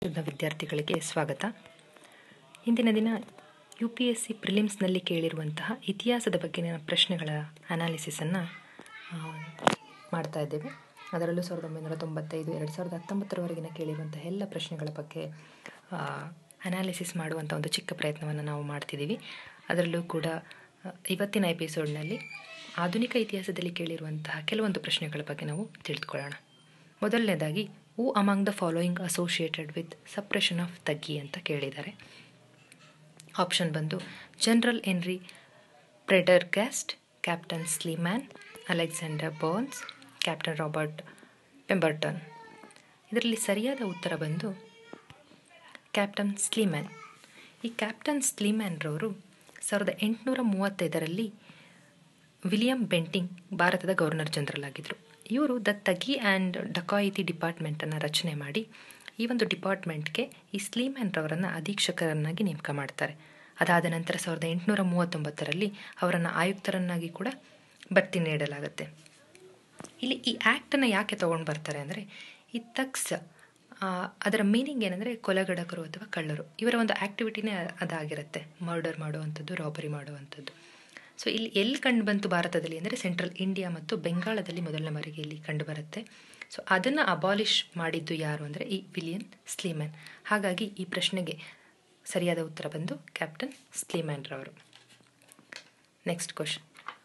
the ವಿದ್ಯಾರ್ಥಿಗಳಿಗೆ ಸ್ವಾಗತ ಇಂದಿನ ದಿನ ಯು ಪಿ ಎಸ್ ಸಿ ಪ್ರಿಲಿಮ್ಸ್ನಲ್ಲಿ ಕೇಳಿರುವಂತಹ ಇತಿಹಾಸದ ಬಗ್ಗೆನ ಪ್ರಶ್ನೆಗಳ ಅನಾಲಿಸಿಸನ್ನು ಮಾಡ್ತಾ ಇದ್ದೇವೆ ಅದರಲ್ಲೂ ಸಾವಿರದ ಒಂಬೈನೂರ ತೊಂಬತ್ತೈದು ಎರಡು ಸಾವಿರದ ಹತ್ತೊಂಬತ್ತರವರೆಗಿನ ಕೇಳಿರುವಂತಹ ಎಲ್ಲ ಪ್ರಶ್ನೆಗಳ ಬಗ್ಗೆ ಅನಾಲಿಸಿಸ್ ಮಾಡುವಂಥ ಒಂದು ಚಿಕ್ಕ ಪ್ರಯತ್ನವನ್ನು ನಾವು ಮಾಡ್ತಿದ್ದೀವಿ ಅದರಲ್ಲೂ ಕೂಡ ಆ, ಇವತ್ತಿನ ಎಪಿಸೋಡ್ನಲ್ಲಿ ಆಧುನಿಕ ಇತಿಹಾಸದಲ್ಲಿ ಕೇಳಿರುವಂತಹ ಕೆಲವೊಂದು ಪ್ರಶ್ನೆಗಳ ಬಗ್ಗೆ ನಾವು ತಿಳಿದುಕೊಳ್ಳೋಣ ಮೊದಲನೇದಾಗಿ who among the following associated with suppression of thuggee ಅಂತ ಕೇಳಿದ್ದಾರೆ ಆಪ್ಷನ್ ಬಂದು general Henry Prendergast captain Sleeman Alexander Burnes captain Robert Pemberton ಇದರಲ್ಲಿ ಸರಿಯಾದ ಉತ್ತರ ಬಂದು ಕ್ಯಾಪ್ಟನ್ ಸ್ಲೀಮ್ಯಾನ್ ಈ ಕ್ಯಾಪ್ಟನ್ ಸ್ಲೀಮ್ಯಾನ್ರವರು ಸಾವಿರದ ಎಂಟುನೂರ ಮೂವತ್ತೈದರಲ್ಲಿ ವಿಲಿಯಂ ಬೆಂಟಿಂಗ್ ಭಾರತದ ಗವರ್ನರ್ ಜನರಲ್ ಆಗಿದ್ದರು ಇವರು ದ ತಗಿ ಆ್ಯಂಡ್ ಡಕಾಯಿತಿ ಡಿಪಾರ್ಟ್ಮೆಂಟನ್ನು ರಚನೆ ಮಾಡಿ ಈ ಒಂದು ಡಿಪಾರ್ಟ್ಮೆಂಟ್ಗೆ ಈ ಸ್ಲೀಮ್ಯಾನ್ರವರನ್ನು ಅಧೀಕ್ಷಕರನ್ನಾಗಿ ನೇಮಕ ಮಾಡ್ತಾರೆ ಅದಾದ ನಂತರ ಸಾವಿರದ ಎಂಟುನೂರ ಮೂವತ್ತೊಂಬತ್ತರಲ್ಲಿ ಅವರನ್ನು ಆಯುಕ್ತರನ್ನಾಗಿ ಕೂಡ ಬಡ್ತಿ ನೀಡಲಾಗುತ್ತೆ ಇಲ್ಲಿ ಈ ಆ್ಯಕ್ಟನ್ನು ಯಾಕೆ ತೊಗೊಂಡು ಬರ್ತಾರೆ ಅಂದರೆ ಈ ತಕ್ಸ್ ಆ, ಅದರ ಮೀನಿಂಗ್ ಏನಂದರೆ ಕೊಲೆಗಡಕರು ಅಥವಾ ಕಳ್ಳರು ಇವರ ಒಂದು ಆ್ಯಕ್ಟಿವಿಟಿನೇ ಅದಾಗಿರುತ್ತೆ ಮರ್ಡರ್ ಮಾಡುವಂಥದ್ದು ರಾಬರಿ ಮಾಡುವಂಥದ್ದು ಸೊ ಇಲ್ಲಿ ಎಲ್ಲಿ ಕಂಡು ಬಂತು ಭಾರತದಲ್ಲಿ ಅಂದರೆ ಸೆಂಟ್ರಲ್ ಇಂಡಿಯಾ ಮತ್ತು ಬೆಂಗಾಳದಲ್ಲಿ ಮೊದಲನೇ ಬಾರಿಗೆ ಇಲ್ಲಿ ಕಂಡು ಬರುತ್ತೆ ಸೊ ಅದನ್ನು ಅಬಾಲಿಷ್ ಮಾಡಿದ್ದು ಯಾರು ಅಂದರೆ ಈ ವಿಲಿಯನ್ ಸ್ಲೀಮ್ಯಾನ್ ಹಾಗಾಗಿ ಈ ಪ್ರಶ್ನೆಗೆ ಸರಿಯಾದ ಉತ್ತರ ಬಂದು ಕ್ಯಾಪ್ಟನ್ ಸ್ಲೀಮ್ಯಾನ್ರವರು next question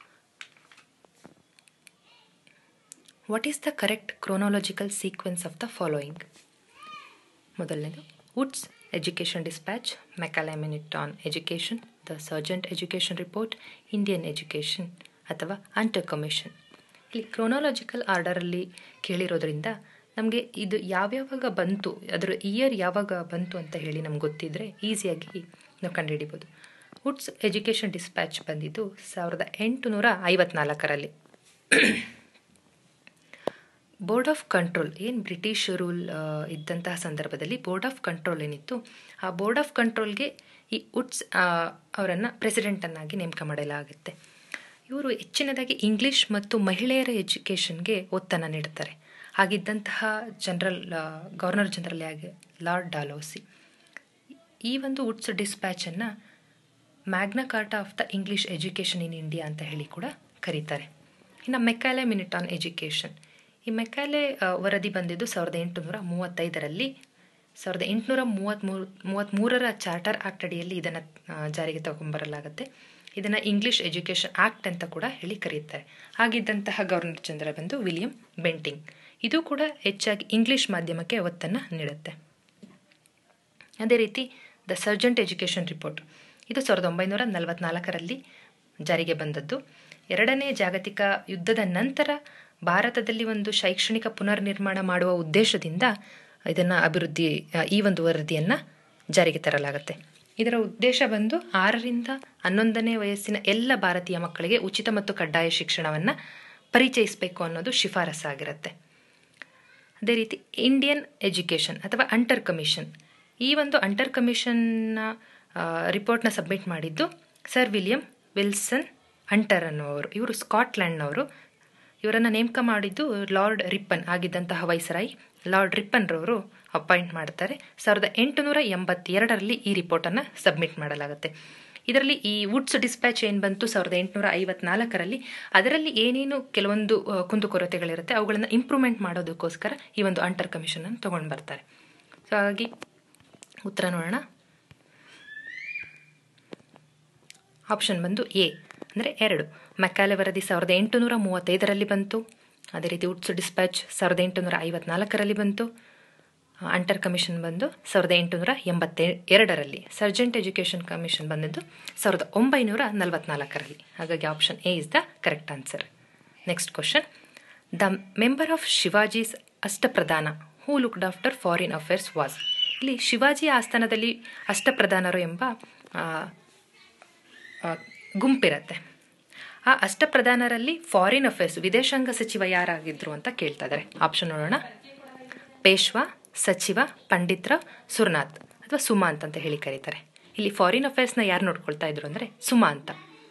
what is the correct chronological sequence of the following ಮೊದಲನೇದು Wood's education dispatch Macaulay minute on education the Sargent education report Indian education ಅಥವಾ ಅಂಟರ್ ಕಮಿಷನ್ ಇಲ್ಲಿ ಕ್ರೋನಾಲಜಿಕಲ್ ಆರ್ಡರಲ್ಲಿ ಕೇಳಿರೋದ್ರಿಂದ ನಮಗೆ ಇದು ಯಾವ್ಯಾವಾಗ ಬಂತು ಅದರ ಇಯರ್ ಯಾವಾಗ ಬಂತು ಅಂತ ಹೇಳಿ ನಮ್ಗೆ ಗೊತ್ತಿದ್ದರೆ ಈಸಿಯಾಗಿ ನಾವು ಕಂಡುಹಿಡಿಬೋದು ವುಡ್ಸ್ ಎಜುಕೇಷನ್ ಡಿಸ್ಪ್ಯಾಚ್ ಬಂದಿದ್ದು ಸಾವಿರದ ಎಂಟುನೂರ ಐವತ್ನಾಲ್ಕರಲ್ಲಿ ಬೋರ್ಡ್ ಆಫ್ ಕಂಟ್ರೋಲ್ ಏನು ಬ್ರಿಟಿಷ್ ರೂಲ್ ಇದ್ದಂತಹ ಸಂದರ್ಭದಲ್ಲಿ ಬೋರ್ಡ್ ಆಫ್ ಕಂಟ್ರೋಲ್ ಏನಿತ್ತು ಆ ಬೋರ್ಡ್ ಆಫ್ ಕಂಟ್ರೋಲ್ಗೆ ಈ ಉಡ್ಸ್ ಅವರನ್ನು ಪ್ರೆಸಿಡೆಂಟನ್ನಾಗಿ ನೇಮಕ ಮಾಡಲಾಗುತ್ತೆ ಇವರು ಹೆಚ್ಚಿನದಾಗಿ ಇಂಗ್ಲಿಷ್ ಮತ್ತು ಮಹಿಳೆಯರ ಎಜುಕೇಷನ್ಗೆ ಒತ್ತನ್ನು ನೀಡುತ್ತಾರೆ ಹಾಗಿದ್ದಂತಹ ಜನರಲ್ ಗವರ್ನರ್ ಜನರಲ್ ಆಗಿ ಲಾರ್ಡ್ ಡಾಲೋಸಿ ಈ ಒಂದು ವುಡ್ಸ್ ಡಿಸ್ಪ್ಯಾಚನ್ನು Magna Carta of the English education in India ಅಂತ ಹೇಳಿ ಕೂಡ ಕರೀತಾರೆ ಇನ್ನು ಮೆಕ್ಯಾಲೆ ಮಿನಿಟ್ ಆನ್ ಎಜುಕೇಷನ್ ಈ ಮೆಕ್ಯಾಲೆ ಆ, ವರದಿ ಬಂದಿದ್ದು ಸಾವಿರದ ಎಂಟುನೂರ ಮೂವತ್ತೈದರಲ್ಲಿ ಸಾವಿರದ ಎಂಟುನೂರ ಮೂವತ್ತ್ಮೂರು ಮೂವತ್ತ್ಮೂರರ ಚಾರ್ಟರ್ ಆಕ್ಟ್ ಅಡಿಯಲ್ಲಿ ಇದನ್ನು ಜಾರಿಗೆ ತಗೊಂಬರಲಾಗುತ್ತೆ ಇದನ್ನು ಇಂಗ್ಲಿಷ್ ಎಜುಕೇಷನ್ ಆಕ್ಟ್ ಅಂತ ಕೂಡ ಹೇಳಿ ಕರೆಯುತ್ತಾರೆ ಹಾಗಿದ್ದಂತಹ ಗವರ್ನರ್ ಜನರಲ್ ಬಂದು ವಿಲಿಯಂ ಬೆಂಟಿಂಗ್ ಇದು ಕೂಡ ಹೆಚ್ಚಾಗಿ ಇಂಗ್ಲಿಷ್ ಮಾಧ್ಯಮಕ್ಕೆ ಒತ್ತನ್ನು ನೀಡುತ್ತೆ ಅದೇ ರೀತಿ ದ ಸರ್ಜೆಂಟ್ ಎಜುಕೇಷನ್ ರಿಪೋರ್ಟ್ ಇದು ಸಾವಿರದ ಒಂಬೈನೂರ ನಲವತ್ನಾಲ್ಕರಲ್ಲಿ ಜಾರಿಗೆ ಬಂದದ್ದು ಎರಡನೇ ಜಾಗತಿಕ ಯುದ್ಧದ ನಂತರ ಭಾರತದಲ್ಲಿ ಒಂದು ಶೈಕ್ಷಣಿಕ ಪುನರ್ನಿರ್ಮಾಣ ಮಾಡುವ ಉದ್ದೇಶದಿಂದ ಇದನ್ನು ಅಭಿವೃದ್ಧಿ ಆ, ಈ ಒಂದು ವರದಿಯನ್ನು ಜಾರಿಗೆ ತರಲಾಗುತ್ತೆ ಇದರ ಉದ್ದೇಶ ಬಂದು ಆರರಿಂದ ಹನ್ನೊಂದನೇ ವಯಸ್ಸಿನ ಎಲ್ಲ ಭಾರತೀಯ ಮಕ್ಕಳಿಗೆ ಉಚಿತ ಮತ್ತು ಕಡ್ಡಾಯ ಶಿಕ್ಷಣವನ್ನು ಪರಿಚಯಿಸಬೇಕು ಅನ್ನೋದು ಶಿಫಾರಸ್ಸಾಗಿರುತ್ತೆ ಅದೇ ರೀತಿ ಇಂಡಿಯನ್ ಎಜುಕೇಷನ್ ಅಥವಾ ಅಂಟರ್ ಕಮಿಷನ್ ಈ ಒಂದು ಅಂಟರ್ ಕಮಿಷನ್ನ ರಿಪೋರ್ಟ್ನ ಸಬ್ಮಿಟ್ ಮಾಡಿದ್ದು ಸರ್ ವಿಲಿಯಂ ವಿಲ್ಸನ್ ಅಂಟರ್ ಅನ್ನುವರು ಇವರು ಸ್ಕಾಟ್ಲ್ಯಾಂಡ್ನವರು ಇವರನ್ನು ನೇಮಕ ಮಾಡಿದ್ದು ಲಾರ್ಡ್ ರಿಪ್ಪನ್ ಆಗಿದ್ದಂತಹ ವೈಸರಾಯಿ ಲಾರ್ಡ್ ರಿಪ್ಪನ್ರವರು ಅಪಾಯಿಂಟ್ ಮಾಡ್ತಾರೆ ಸಾವಿರದ ಎಂಟುನೂರ ಎಂಬತ್ತೆರಡರಲ್ಲಿ ಈ ರಿಪೋರ್ಟನ್ನು ಸಬ್ಮಿಟ್ ಮಾಡಲಾಗುತ್ತೆ ಇದರಲ್ಲಿ ಈ ವುಡ್ಸ್ ಡಿಸ್ಪ್ಯಾಚ್ ಏನು ಬಂತು ಸಾವಿರದ ಎಂಟುನೂರ ಐವತ್ನಾಲ್ಕರಲ್ಲಿ ಅದರಲ್ಲಿ ಏನೇನು ಕೆಲವೊಂದು ಆ, ಕುಂದುಕೊರತೆಗಳಿರುತ್ತೆ ಅವುಗಳನ್ನು ಇಂಪ್ರೂವ್ಮೆಂಟ್ ಮಾಡೋದಕ್ಕೋಸ್ಕರ ಈ ಒಂದು ಅಂಟರ್ ಕಮಿಷನನ್ನು ತೊಗೊಂಡು ಬರ್ತಾರೆ ಸೊ ಹಾಗಾಗಿ ಉತ್ತರ ನೋಡೋಣ ಆಪ್ಷನ್ ಬಂದು ಎ ಅಂದರೆ ಎರಡು ಮೆಕ್ಯಾಲೆ ವರದಿ ಸಾವಿರದ ಎಂಟುನೂರ ಮೂವತ್ತೈದರಲ್ಲಿ ಬಂತು ಅದೇ ರೀತಿ ಉಡ್ಸ್ ಡಿಸ್ಪ್ಯಾಚ್ ಸಾವಿರದ ಎಂಟುನೂರ ಐವತ್ನಾಲ್ಕರಲ್ಲಿ ಬಂತು ಅಂಟರ್ ಕಮಿಷನ್ ಬಂದು ಸಾವಿರದ ಎಂಟುನೂರ ಎಂಬತ್ತೆ ಎರಡರಲ್ಲಿ ಸರ್ಜೆಂಟ್ ಎಜುಕೇಷನ್ ಕಮಿಷನ್ ಬಂದಿದ್ದು ಸಾವಿರದ ಒಂಬೈನೂರ ನಲವತ್ನಾಲ್ಕರಲ್ಲಿ ಹಾಗಾಗಿ option A is the correct answer next question the member of Shivaji's Ashtapradhan who looked after foreign affairs was ಇಲ್ಲಿ ಶಿವಾಜಿ ಆಸ್ಥಾನದಲ್ಲಿ ಅಷ್ಟಪ್ರಧಾನರು ಎಂಬ ಆ, ಆ, ಗುಂಪಿರತ್ತೆ ಆ ಅಷ್ಟಪ್ರಧಾನರಲ್ಲಿ ಫಾರಿನ್ ಅಫೇರ್ಸ್ ವಿದೇಶಾಂಗ ಸಚಿವ ಯಾರಾಗಿದ್ರು ಅಂತ ಕೇಳ್ತಾ ಇದ್ದಾರೆ ಆಪ್ಷನ್ ನೋಡೋಣ ಪೇಶ್ವಾ ಸಚಿವ ಪಂಡಿತ್ರ ಸುರ್ನಾಥ್ ಅಥವಾ ಸುಮಾಂತ್ ಅಂತ ಹೇಳಿ ಕರೀತಾರೆ ಇಲ್ಲಿ ಫಾರಿನ್ ಅಫೇರ್ಸ್ನ ಯಾರು ನೋಡ್ಕೊಳ್ತಾ ಇದ್ರು ಅಂದರೆ ಸುಮಾಂತ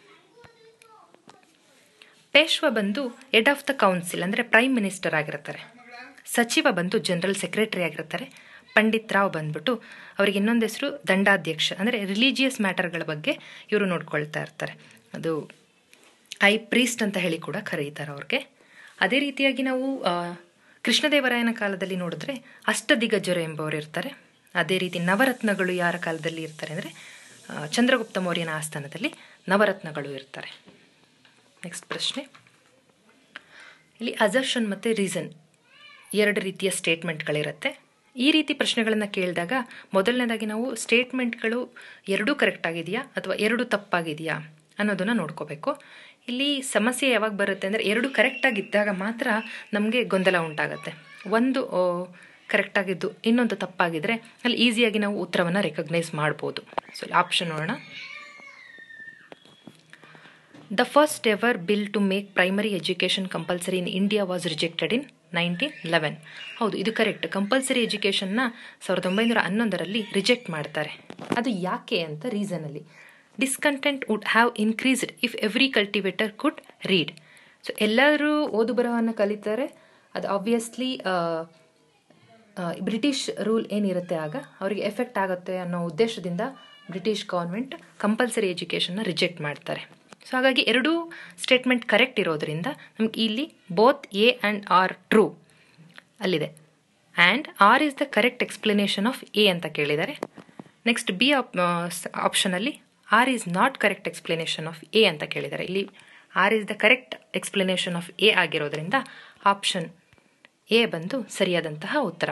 ಪೇಶ್ವ ಬಂದು ಹೆಡ್ ಆಫ್ ದ ಕೌನ್ಸಿಲ್ ಅಂದರೆ ಪ್ರೈಮ್ ಮಿನಿಸ್ಟರ್ ಆಗಿರ್ತಾರೆ ಸಚಿವ ಬಂದು ಜನರಲ್ ಸೆಕ್ರೆಟರಿ ಆಗಿರ್ತಾರೆ ಪಂಡಿತ್ ರಾವ್ ಬಂದ್ಬಿಟ್ಟು ಅವ್ರಿಗೆ ಇನ್ನೊಂದು ಹೆಸರು ದಂಡಾಧ್ಯಕ್ಷ ಅಂದರೆ ರಿಲಿಜಿಯಸ್ ಮ್ಯಾಟರ್ಗಳ ಬಗ್ಗೆ ಇವರು ನೋಡ್ಕೊಳ್ತಾ ಇರ್ತಾರೆ ಅದು ಐ ಪ್ರೀಸ್ಟ್ ಅಂತ ಹೇಳಿ ಕೂಡ ಕರೀತಾರೆ ಅವ್ರಿಗೆ ಅದೇ ರೀತಿಯಾಗಿ ನಾವು ಆ, ಕೃಷ್ಣದೇವರಾಯನ ಕಾಲದಲ್ಲಿ ನೋಡಿದ್ರೆ ಅಷ್ಟದಿಗ್ಗಜರು ಎಂಬವರು ಇರ್ತಾರೆ ಅದೇ ರೀತಿ ನವರತ್ನಗಳು ಯಾರ ಕಾಲದಲ್ಲಿ ಇರ್ತಾರೆ ಅಂದರೆ ಚಂದ್ರಗುಪ್ತ ಮೌರ್ಯನ ಆಸ್ಥಾನದಲ್ಲಿ ನವರತ್ನಗಳು ಇರ್ತಾರೆ ನೆಕ್ಸ್ಟ್ ಪ್ರಶ್ನೆ ಇಲ್ಲಿ ಅಸರ್ಷನ್ ಮತ್ತು ರೀಸನ್ ಎರಡು ರೀತಿಯ ಸ್ಟೇಟ್ಮೆಂಟ್ಗಳಿರುತ್ತೆ ಈ ರೀತಿ ಪ್ರಶ್ನೆಗಳನ್ನು ಕೇಳಿದಾಗ ಮೊದಲನೇದಾಗಿ ನಾವು ಸ್ಟೇಟ್ಮೆಂಟ್ಗಳು ಎರಡೂ ಕರೆಕ್ಟ್ ಆಗಿದೆಯಾ ಅಥವಾ ಎರಡು ತಪ್ಪಾಗಿದೆಯಾ ಅನ್ನೋದನ್ನು ನೋಡ್ಕೋಬೇಕು ಇಲ್ಲಿ ಸಮಸ್ಯೆ ಯಾವಾಗ ಬರುತ್ತೆ ಅಂದರೆ ಎರಡು ಕರೆಕ್ಟಾಗಿದ್ದಾಗ ಮಾತ್ರ ನಮಗೆ ಗೊಂದಲ ಉಂಟಾಗತ್ತೆ ಒಂದು ಕರೆಕ್ಟಾಗಿದ್ದು ಇನ್ನೊಂದು ತಪ್ಪಾಗಿದ್ದರೆ ಅಲ್ಲಿ ಈಸಿಯಾಗಿ ನಾವು ಉತ್ತರವನ್ನು ರೆಕಗ್ನೈಸ್ ಮಾಡ್ಬೋದು ಸೊ ಆಪ್ಷನ್ ನೋಡೋಣ the first ever bill to make primary education compulsory in India was rejected in nineteen eleven ಹೌದು ಇದು ಕರೆಕ್ಟ್ ಕಂಪಲ್ಸರಿ ಎಜುಕೇಷನ್ನ ಸಾವಿರದ ಒಂಬೈನೂರ ಹನ್ನೊಂದರಲ್ಲಿ ರಿಜೆಕ್ಟ್ ಮಾಡ್ತಾರೆ ಅದು ಯಾಕೆ ಅಂತ ರೀಸನಲ್ಲಿ discontent would have increased if every cultivator could read so ಎಲ್ಲರೂ ಓದು ಬರಹವನ್ನು ಕಲಿತಾರೆ ಅದು ಆಬ್ವಿಯಸ್ಲಿ ಬ್ರಿಟಿಷ್ ರೂಲ್ ಏನಿರುತ್ತೆ ಆಗ ಅವರಿಗೆ ಎಫೆಕ್ಟ್ ಆಗುತ್ತೆ ಅನ್ನೋ ಉದ್ದೇಶದಿಂದ ಬ್ರಿಟಿಷ್ ಗೌರ್ಮೆಂಟ್ ಕಂಪಲ್ಸರಿ ಎಜುಕೇಷನ್ನ ರಿಜೆಕ್ಟ್ ಮಾಡ್ತಾರೆ ಸೊ ಹಾಗಾಗಿ ಎರಡೂ ಸ್ಟೇಟ್ಮೆಂಟ್ ಕರೆಕ್ಟ್ ಇರೋದ್ರಿಂದ ನಮ್ಗೆ ಇಲ್ಲಿ both A and R true ಅಲ್ಲಿದೆ and R is the correct explanation of A ಅಂತ ಕೇಳಿದ್ದಾರೆ ನೆಕ್ಸ್ಟ್ ಬಿ ಆಪ್ ಆಪ್ಷನಲ್ಲಿ R is not correct explanation of A ಅಂತ ಕೇಳಿದ್ದಾರೆ ಇಲ್ಲಿ R is the correct explanation of A ಆಗಿರೋದ್ರಿಂದ ಆಪ್ಷನ್ ಎ ಬಂದು ಸರಿಯಾದಂತಹ ಉತ್ತರ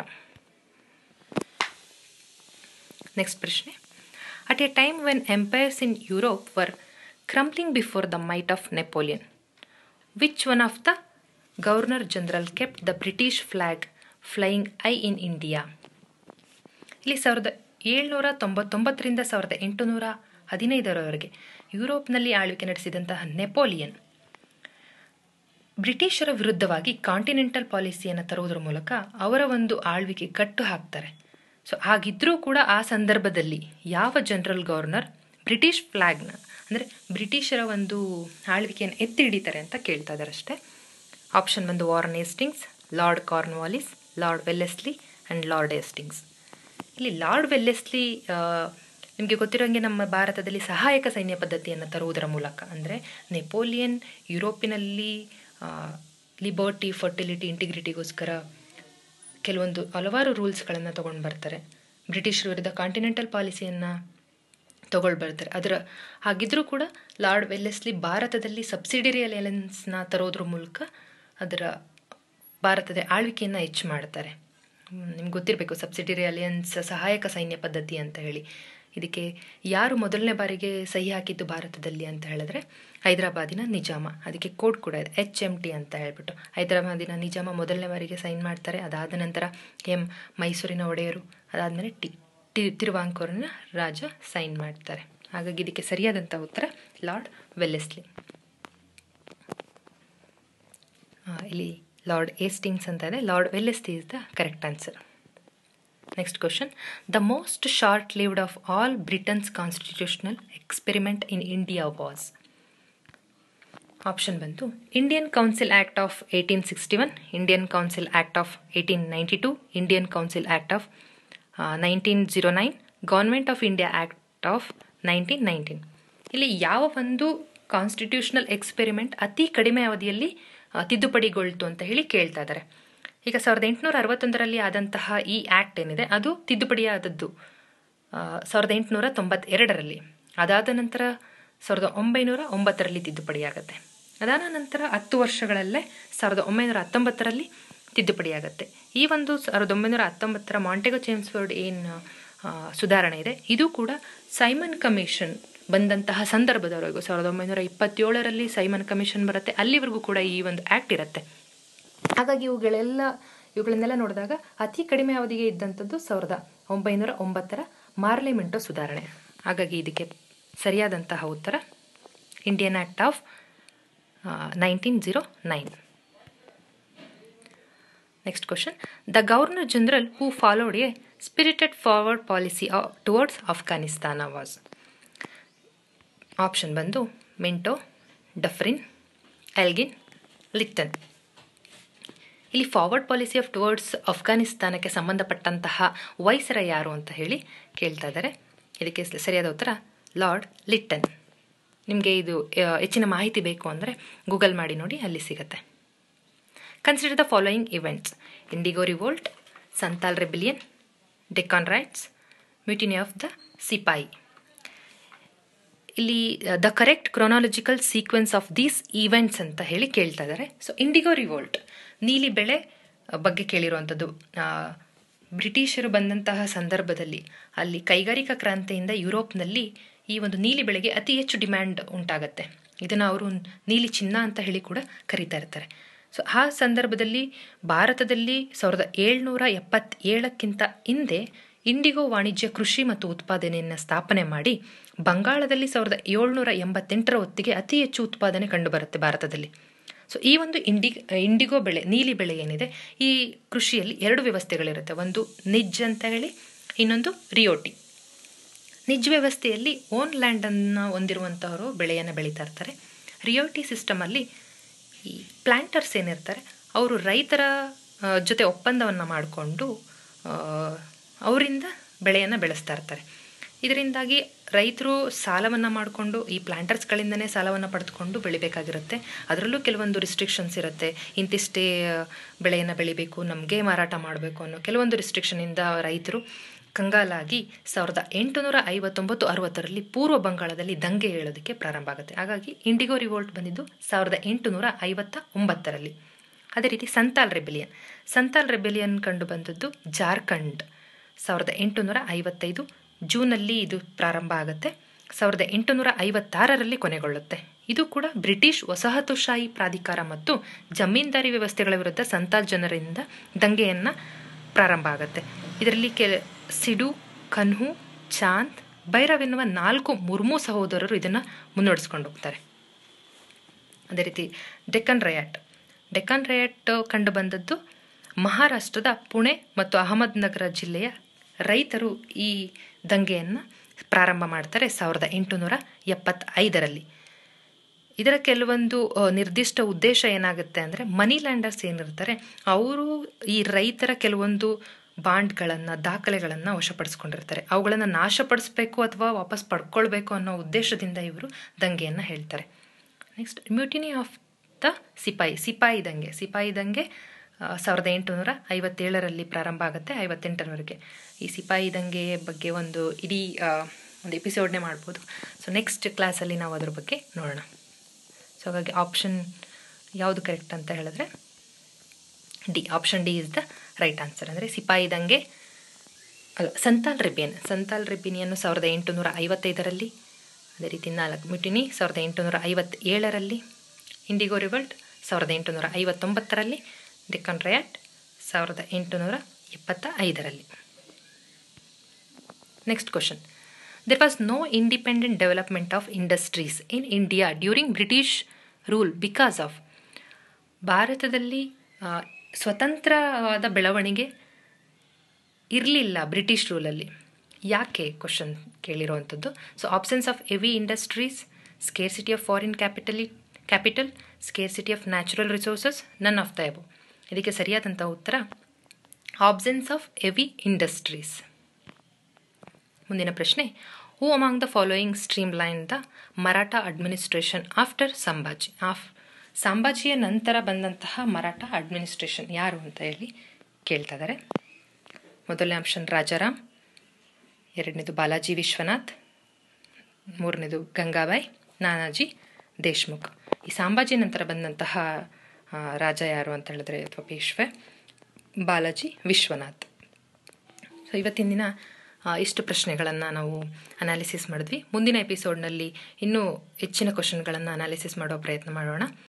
ನೆಕ್ಸ್ಟ್ ಪ್ರಶ್ನೆ at a time when empires in Europe var crumbling before the might of Napoleon which one of the governor general kept the British flag flying high in India ಇಲ್ಲಿ ಸಾವಿರದ ಏಳ್ನೂರ ತೊಂಬತ್ತೊಂಬತ್ತರಿಂದ ಸಾವಿರದ ಎಂಟುನೂರ ಹದಿನೈದರವರೆಗೆ ಯುರೋಪ್ನಲ್ಲಿ ಆಳ್ವಿಕೆ ನಡೆಸಿದಂತಹ ನೆಪೋಲಿಯನ್ ಬ್ರಿಟಿಷರ ವಿರುದ್ಧವಾಗಿ ಕಾಂಟಿನೆಂಟಲ್ ಪಾಲಿಸಿಯನ್ನು ತರುವುದರ ಮೂಲಕ ಅವರ ಒಂದು ಆಳ್ವಿಕೆ ಕಟ್ಟು ಹಾಕ್ತಾರೆ ಸೊ ಹಾಗಿದ್ರೂ ಕೂಡ ಆ ಸಂದರ್ಭದಲ್ಲಿ ಯಾವ ಜನರಲ್ ಗವರ್ನರ್ ಬ್ರಿಟಿಷ್ ಫ್ಲ್ಯಾಗ್ನ ಅಂದರೆ ಬ್ರಿಟಿಷರ ಒಂದು ಆಳ್ವಿಕೆಯನ್ನು ಎತ್ತಿ ಹಿಡಿತಾರೆ ಅಂತ ಕೇಳ್ತಾ ಇದ್ದಾರೆ ಅಷ್ಟೇ ಆಪ್ಷನ್ ಬಂದು Warren Hastings lord Cornwallis lord Wellesley and lord Hastings ಇಲ್ಲಿ ಲಾರ್ಡ್ ವೆಲ್ಲೆಸ್ಲಿ ನಿಮಗೆ ಗೊತ್ತಿರೋಂಗೆ ನಮ್ಮ ಭಾರತದಲ್ಲಿ ಸಹಾಯಕ ಸೈನ್ಯ ಪದ್ಧತಿಯನ್ನು ತರುವುದರ ಮೂಲಕ ಅಂದರೆ ನೆಪೋಲಿಯನ್ ಯುರೋಪಿನಲ್ಲಿ ಲಿಬರ್ಟಿ ಫರ್ಟಿಲಿಟಿ ಇಂಟಿಗ್ರಿಟಿಗೋಸ್ಕರ ಕೆಲವೊಂದು ಹಲವಾರು ರೂಲ್ಸ್ಗಳನ್ನು ತೊಗೊಂಡು ಬರ್ತಾರೆ ಬ್ರಿಟಿಷರ ವಿರುದ್ಧ ಕಾಂಟಿನೆಂಟಲ್ ಪಾಲಿಸಿಯನ್ನು ತೊಗೊಳ್ ಬರ್ತಾರೆ ಅದರ ಹಾಗಿದ್ರೂ ಕೂಡ ಲಾರ್ಡ್ ವೆಲ್ಲೆಸ್ಲಿ ಭಾರತದಲ್ಲಿ ಸಬ್ಸಿಡಿರಿ ಅಲಯನ್ಸ್ನ ತರೋದ್ರ ಮೂಲಕ ಅದರ ಭಾರತದ ಆಳ್ವಿಕೆಯನ್ನು ಹೆಚ್ಚು ಮಾಡ್ತಾರೆ ನಿಮ್ಗೆ ಗೊತ್ತಿರಬೇಕು ಸಬ್ಸಿಡಿರಿ ಅಲಿಯನ್ಸ್ ಸಹಾಯಕ ಸೈನ್ಯ ಪದ್ಧತಿ ಅಂತ ಹೇಳಿ ಇದಕ್ಕೆ ಯಾರು ಮೊದಲನೇ ಬಾರಿಗೆ ಸಹಿ ಹಾಕಿದ್ದು ಭಾರತದಲ್ಲಿ ಅಂತ ಹೇಳಿದ್ರೆ ಹೈದರಾಬಾದಿನ ನಿಜಾಮ ಅದಕ್ಕೆ ಕೋಡ್ ಕೂಡ ಇದೆ ಎಚ್ ಎಮ್ ಟಿ ಅಂತ ಹೇಳ್ಬಿಟ್ಟು ಹೈದರಾಬಾದಿನ ನಿಜಾಮ ಮೊದಲನೇ ಬಾರಿಗೆ ಸೈನ್ ಮಾಡ್ತಾರೆ ಅದಾದ ನಂತರ ಎಂ ಮೈಸೂರಿನ ಒಡೆಯರು ಅದಾದಮೇಲೆ ಟಿ ಟಿ ತಿರುವಾಂಕೂರಿನ ರಾಜ ಸೈನ್ ಮಾಡ್ತಾರೆ ಹಾಗಾಗಿ ಇದಕ್ಕೆ ಸರಿಯಾದಂಥ ಉತ್ತರ ಲಾರ್ಡ್ ವೆಲ್ಲೆಸ್ಲಿ ಇಲ್ಲಿ ಲಾರ್ಡ್ ಏಸ್ಟಿಂಗ್ಸ್ ಅಂತ ಇದೆ lord Wellesley is the correct answer next question the most short lived of all Britain's constitutional experiment in India was option ಬಂತು Indian council act of eighteen sixty one Indian council act of eighteen ninety two Indian council act of nineteen zero nine government of India act of nineteen nineteen ಇಲ್ಲಿ ಯಾವ ಒಂದು constitutional experiment ಅತಿ ಕಡಿಮೆ ಅವಧಿಯಲ್ಲಿ ತಿದ್ದುಪಡಿಗೊಳ್ತು ಅಂತ ಹೇಳಿ ಕೇಳ್ತಾ ಇದ್ದಾರೆ ಈಗ ಸಾವಿರದ ಎಂಟುನೂರ ಅರವತ್ತೊಂದರಲ್ಲಿ ಆದಂತಹ ಈ ಆ್ಯಕ್ಟ್ ಏನಿದೆ ಅದು ತಿದ್ದುಪಡಿಯಾದದ್ದು ಸಾವಿರದ ಎಂಟುನೂರ ತೊಂಬತ್ತೆರಡರಲ್ಲಿ ಅದಾದ ನಂತರ ಸಾವಿರದ ಒಂಬೈನೂರ ಒಂಬತ್ತರಲ್ಲಿ ತಿದ್ದುಪಡಿಯಾಗತ್ತೆ ಅದಾದ ನಂತರ ಹತ್ತು ವರ್ಷಗಳಲ್ಲೇ ಸಾವಿರದ ಒಂಬೈನೂರ ಹತ್ತೊಂಬತ್ತರಲ್ಲಿ ತಿದ್ದುಪಡಿಯಾಗತ್ತೆ ಈ ಒಂದು ಸಾವಿರದ ಒಂಬೈನೂರ ಹತ್ತೊಂಬತ್ತರ ಮಾಂಟೆಗೋ ಚೇಮ್ಸ್ಫೋರ್ಡ್ ಏನು ಸುಧಾರಣೆ ಇದೆ ಇದು ಕೂಡ ಸೈಮನ್ ಕಮಿಷನ್ ಬಂದಂತಹ ಸಂದರ್ಭದವರೆಗೂ ಸಾವಿರದ ಒಂಬೈನೂರ ಇಪ್ಪತ್ತೇಳರಲ್ಲಿ ಸೈಮನ್ ಕಮಿಷನ್ ಬರುತ್ತೆ ಅಲ್ಲಿವರೆಗೂ ಕೂಡ ಈ ಒಂದು ಆ್ಯಕ್ಟ್ ಇರುತ್ತೆ ಹಾಗಾಗಿ ಇವುಗಳೆಲ್ಲ ಇವುಗಳನ್ನೆಲ್ಲ ನೋಡಿದಾಗ ಅತಿ ಕಡಿಮೆ ಅವಧಿಗೆ ಇದ್ದಂಥದ್ದು ಸಾವಿರದ ಒಂಬೈನೂರ ಒಂಬತ್ತರ ಮಾರ್ಲಿಮೆಂಟೋ ಸುಧಾರಣೆ ಹಾಗಾಗಿ ಇದಕ್ಕೆ ಸರಿಯಾದಂತಹ ಉತ್ತರ Indian act of nineteen zero nine next question the governor general who followed a spirited forward policy towards Afghanistan was option ಬಂದು ಮಿಂಟೋ ಡಫ್ರಿನ್ ಎಲ್ಗಿನ್ ಲಿಕ್ಟನ್ ಇಲ್ಲಿ ಫಾರ್ವರ್ಡ್ ಪಾಲಿಸಿ ಆಫ್ ಟುವರ್ಡ್ಸ್ ಅಫ್ಘಾನಿಸ್ತಾನಕ್ಕೆ ಸಂಬಂಧಪಟ್ಟಂತಹ ವೈಸರ ಯಾರು ಅಂತ ಹೇಳಿ ಕೇಳ್ತಾ ಇದ್ದಾರೆ ಇದಕ್ಕೆ ಸರಿಯಾದ ಉತ್ತರ ಲಾರ್ಡ್ ಲಿಟ್ಟನ್ ನಿಮಗೆ ಇದು ಹೆಚ್ಚಿನ ಮಾಹಿತಿ ಬೇಕು ಅಂದರೆ ಗೂಗಲ್ ಮಾಡಿ ನೋಡಿ ಅಲ್ಲಿ ಸಿಗುತ್ತೆ consider the following events indigo revolt Santhal rebellion Deccan riots mutiny of the sepoy ಇಲ್ಲಿ the correct chronological sequence of these events ಅಂತ ಹೇಳಿ ಕೇಳ್ತಾ ಇದ್ದಾರೆ ಸೊ ಇಂಡಿಗೋ ರಿವೋಲ್ಟ್ ನೀಲಿ ಬೆಳೆ ಬಗ್ಗೆ ಕೇಳಿರುವಂಥದ್ದು ಬ್ರಿಟಿಷರು ಬಂದಂತಹ ಸಂದರ್ಭದಲ್ಲಿ ಅಲ್ಲಿ ಕೈಗಾರಿಕಾ ಕ್ರಾಂತಿಯಿಂದ ಯುರೋಪ್ನಲ್ಲಿ ಈ ಒಂದು ನೀಲಿ ಬೆಳೆಗೆ ಅತಿ ಹೆಚ್ಚು ಡಿಮ್ಯಾಂಡ್ ಉಂಟಾಗತ್ತೆ ಇದನ್ನು ಅವರು ನೀಲಿ ಚಿನ್ನ ಅಂತ ಹೇಳಿ ಕೂಡ ಕರೀತಾ ಇರ್ತಾರೆ ಸೊ ಆ ಸಂದರ್ಭದಲ್ಲಿ ಭಾರತದಲ್ಲಿ ಸಾವಿರದ ಏಳ್ನೂರ ಎಪ್ಪತ್ತೇಳಕ್ಕಿಂತ ಹಿಂದೆ ಇಂಡಿಗೋ ವಾಣಿಜ್ಯ ಕೃಷಿ ಮತ್ತು ಉತ್ಪಾದನೆಯನ್ನು ಸ್ಥಾಪನೆ ಮಾಡಿ ಬಂಗಾಳದಲ್ಲಿ ಸಾವಿರದ ಏಳ್ನೂರ ಎಂಬತ್ತೆಂಟರ ಹೊತ್ತಿಗೆ ಅತಿ ಹೆಚ್ಚು ಉತ್ಪಾದನೆ ಕಂಡುಬರುತ್ತೆ ಭಾರತದಲ್ಲಿ ಸೊ ಈ ಒಂದು ಇಂಡಿ ಇಂಡಿಗೋ ಬೆಳೆ ನೀಲಿ ಬೆಳೆ ಏನಿದೆ ಈ ಕೃಷಿಯಲ್ಲಿ ಎರಡು ವ್ಯವಸ್ಥೆಗಳಿರುತ್ತೆ ಒಂದು ನಿಜ್ ಅಂತ ಹೇಳಿ ಇನ್ನೊಂದು ರಿಯೋಟಿ ನಿಜ್ ವ್ಯವಸ್ಥೆಯಲ್ಲಿ ಓನ್ ಲ್ಯಾಂಡನ್ನು ಹೊಂದಿರುವಂಥವರು ಬೆಳೆಯನ್ನು ಬೆಳೀತಾ ಇರ್ತಾರೆ ರಿಯೋಟಿ ಸಿಸ್ಟಮಲ್ಲಿ ಈ ಪ್ಲ್ಯಾಂಟರ್ಸ್ ಏನಿರ್ತಾರೆ ಅವರು ರೈತರ ಜೊತೆ ಒಪ್ಪಂದವನ್ನು ಮಾಡಿಕೊಂಡು ಅವರಿಂದ ಬೆಳೆಯನ್ನು ಬೆಳೆಸ್ತಾ ಇರ್ತಾರೆ ಇದರಿಂದಾಗಿ ರೈತರು ಸಾಲವನ್ನು ಮಾಡಿಕೊಂಡು ಈ ಪ್ಲ್ಯಾಂಟರ್ಸ್ಗಳಿಂದನೇ ಸಾಲವನ್ನು ಪಡೆದುಕೊಂಡು ಬೆಳಿಬೇಕಾಗಿರುತ್ತೆ ಅದರಲ್ಲೂ ಕೆಲವೊಂದು ರಿಸ್ಟ್ರಿಕ್ಷನ್ಸ್ ಇರುತ್ತೆ ಇಂತಿಷ್ಟೇ ಬೆಳೆಯನ್ನು ಬೆಳಿಬೇಕು ನಮಗೆ ಮಾರಾಟ ಮಾಡಬೇಕು ಅನ್ನೋ ಕೆಲವೊಂದು ರಿಸ್ಟ್ರಿಕ್ಷನಿಂದ ರೈತರು ಕಂಗಾಲಾಗಿ ಸಾವಿರದ ಎಂಟುನೂರ ಐವತ್ತೊಂಬತ್ತು ಅರವತ್ತರಲ್ಲಿ ಪೂರ್ವ ಬಂಗಾಳದಲ್ಲಿ ದಂಗೆ ಏಳೋದಕ್ಕೆ ಪ್ರಾರಂಭ ಆಗುತ್ತೆ ಹಾಗಾಗಿ ಇಂಡಿಗೋ ರಿವೋಲ್ಟ್ ಬಂದಿದ್ದು ಸಾವಿರದ ಎಂಟುನೂರ ಐವತ್ತ ಒಂಬತ್ತರಲ್ಲಿ ಅದೇ ರೀತಿ ಸಂತಾಲ್ ರೆಬಿಲಿಯನ್ ಸಂತಾಲ್ ರೆಬಿಲಿಯನ್ ಕಂಡು ಬಂದದ್ದು ಜಾರ್ಖಂಡ್ ಸಾವಿರದ ಎಂಟುನೂರ ಐವತ್ತೈದು ಜೂನಲ್ಲಿ ಇದು ಪ್ರಾರಂಭ ಆಗುತ್ತೆ ಸಾವಿರದ ಎಂಟುನೂರ ಐವತ್ತಾರರಲ್ಲಿ ಕೊನೆಗೊಳ್ಳುತ್ತೆ ಇದು ಕೂಡ ಬ್ರಿಟಿಷ್ ವಸಾಹತುಶಾಹಿ ಪ್ರಾಧಿಕಾರ ಮತ್ತು ಜಮೀನ್ದಾರಿ ವ್ಯವಸ್ಥೆಗಳ ವಿರುದ್ಧ ಸಂತಾಲ್ ಜನರಿಂದ ದಂಗೆಯನ್ನು ಪ್ರಾರಂಭ ಆಗುತ್ತೆ ಇದರಲ್ಲಿ ಕೆ ಸಿಡು ಕನ್ಹು ಚಾಂದ್ ಭೈರವ್ ಎನ್ನುವ ನಾಲ್ಕು ಮುರ್ಮು ಸಹೋದರರು ಇದನ್ನು ಮುನ್ನಡೆಸ್ಕೊಂಡು ಹೋಗ್ತಾರೆ ಅದೇ ರೀತಿ ಡೆಕ್ಕನ್ ರಯಾಟ್ ಡೆಕ್ಕನ್ ರಯಾಟ್ ಕಂಡು ಬಂದದ್ದು ಮಹಾರಾಷ್ಟ್ರದ ಪುಣೆ ಮತ್ತು ಅಹಮದ್ನಗರ ಜಿಲ್ಲೆಯ ರೈತರು ಈ ದಂಗೆಯನ್ನು ಪ್ರಾರಂಭ ಮಾಡ್ತಾರೆ ಸಾವಿರದ ಎಂಟುನೂರ ಎಪ್ಪತ್ತೈದರಲ್ಲಿ ಇದರ ಕೆಲವೊಂದು ನಿರ್ದಿಷ್ಟ ಉದ್ದೇಶ ಏನಾಗುತ್ತೆ ಅಂದರೆ ಮನಿ ಲ್ಯಾಂಡರ್ಸ್ ಏನಿರ್ತಾರೆ ಅವರು ಈ ರೈತರ ಕೆಲವೊಂದು ಬಾಂಡ್ಗಳನ್ನು ದಾಖಲೆಗಳನ್ನು ವಶಪಡಿಸ್ಕೊಂಡಿರ್ತಾರೆ ಅವುಗಳನ್ನು ನಾಶಪಡಿಸ್ಬೇಕು ಅಥವಾ ವಾಪಸ್ ಪಡ್ಕೊಳ್ಬೇಕು ಅನ್ನೋ ಉದ್ದೇಶದಿಂದ ಇವರು ದಂಗೆಯನ್ನು ಹೇಳ್ತಾರೆ ನೆಕ್ಸ್ಟ್ ಮ್ಯೂಟಿನಿ ಆಫ್ ದ ಸಿಪಾಯಿ ಸಿಪಾಯಿ ದಂಗೆ ಸಿಪಾಯಿ ದಂಗೆ ಸಾವಿರದ ಎಂಟುನೂರ ಐವತ್ತೇಳರಲ್ಲಿ ಪ್ರಾರಂಭ ಆಗುತ್ತೆ ಐವತ್ತೆಂಟರವರೆಗೆ ಈ ಸಿಪಾಯಿ ದಂಗೆ ಬಗ್ಗೆ ಒಂದು ಇಡೀ ಒಂದು ಎಪಿಸೋಡ್ನೇ ಮಾಡ್ಬೋದು ಸೊ ನೆಕ್ಸ್ಟ್ ಕ್ಲಾಸಲ್ಲಿ ನಾವು ಅದ್ರ ಬಗ್ಗೆ ನೋಡೋಣ ಸೊ ಹಾಗಾಗಿ ಆಪ್ಷನ್ ಯಾವುದು ಕರೆಕ್ಟ್ ಅಂತ ಹೇಳಿದ್ರೆ D option D is the right answer ಅಂದರೆ ಸಿಪಾಯಿ ದಂಗೆ ಅಲ್ಲ ಸಂತಾಲ್ ರೆಬಿಯನ್ ಸಂತಾಲ್ ರೆಬಿನಿಯನ್ನು ಸಾವಿರದ ಎಂಟುನೂರ ಐವತ್ತೈದರಲ್ಲಿ ಅದೇ ರೀತಿ ನಾಲ್ಕು ಮ್ಯೂಟಿನಿ ಸಾವಿರದ ಎಂಟುನೂರ ಐವತ್ತೇಳರಲ್ಲಿ ಇಂಡಿಗೋ ರಿವಲ್ಟ್ ಸಾವಿರದ ಎಂಟುನೂರ ಐವತ್ತೊಂಬತ್ತರಲ್ಲಿ ಡೆಕ್ಕನ್ ರಯಾಟ್ ಸಾವಿರದ ಎಂಟುನೂರ ಎಪ್ಪತ್ತ ಐದರಲ್ಲಿ next question there was no independent development of industries in India during British rule because of ಭಾರತದಲ್ಲಿ ಸ್ವತಂತ್ರವಾದ ಬೆಳವಣಿಗೆ ಇರಲಿಲ್ಲ ಬ್ರಿಟಿಷ್ ರೂಲಲ್ಲಿ ಯಾಕೆ ಕ್ವಶನ್ ಕೇಳಿರುವಂಥದ್ದು so options of heavy industries scarcity of foreign ಕ್ಯಾಪಿಟಲಿ capital scarcity of natural resources none of the above ಇದಕ್ಕೆ ಸರಿಯಾದಂಥ ಉತ್ತರ ಆಬ್ಸೆನ್ಸ್ ಆಫ್ ಹೆವಿ ಇಂಡಸ್ಟ್ರೀಸ್ ಮುಂದಿನ ಪ್ರಶ್ನೆ who among the following streamlined the Maratha administration after Sambhaji of ಸಂಭಾಜಿಯ ನಂತರ ಬಂದಂತಹ Maratha administration ಯಾರು ಅಂತ ಹೇಳಿ ಕೇಳ್ತಾ ಇದ್ದಾರೆ ಮೊದಲನೇ ಆಪ್ಷನ್ ರಾಜಾರಾಮ್ ಎರಡನೇದು ಬಾಲಾಜಿ ವಿಶ್ವನಾಥ್ ಮೂರನೇದು ಗಂಗಾಬಾಯಿ ನಾನಾಜಿ ದೇಶ್ಮುಖ್ ಈ ಸಂಭಾಜಿ ನಂತರ ಬಂದಂತಹ ರಾಜ ಯಾರು ಅಂತ ಹೇಳಿದ್ರೆ ಅಥವಾ ಪೇಶ್ವೆ ಬಾಲಾಜಿ ವಿಶ್ವನಾಥ್ ಸೊ ಇವತ್ತಿನ ದಿನ ಇಷ್ಟು ಪ್ರಶ್ನೆಗಳನ್ನು ನಾವು ಅನಾಲಿಸಿಸ್ ಮಾಡಿದ್ವಿ ಮುಂದಿನ ಎಪಿಸೋಡ್ನಲ್ಲಿ ಇನ್ನೂ ಹೆಚ್ಚಿನ ಕ್ವಶನ್ಗಳನ್ನು ಅನಾಲಿಸಿಸ್ ಮಾಡೋ ಪ್ರಯತ್ನ ಮಾಡೋಣ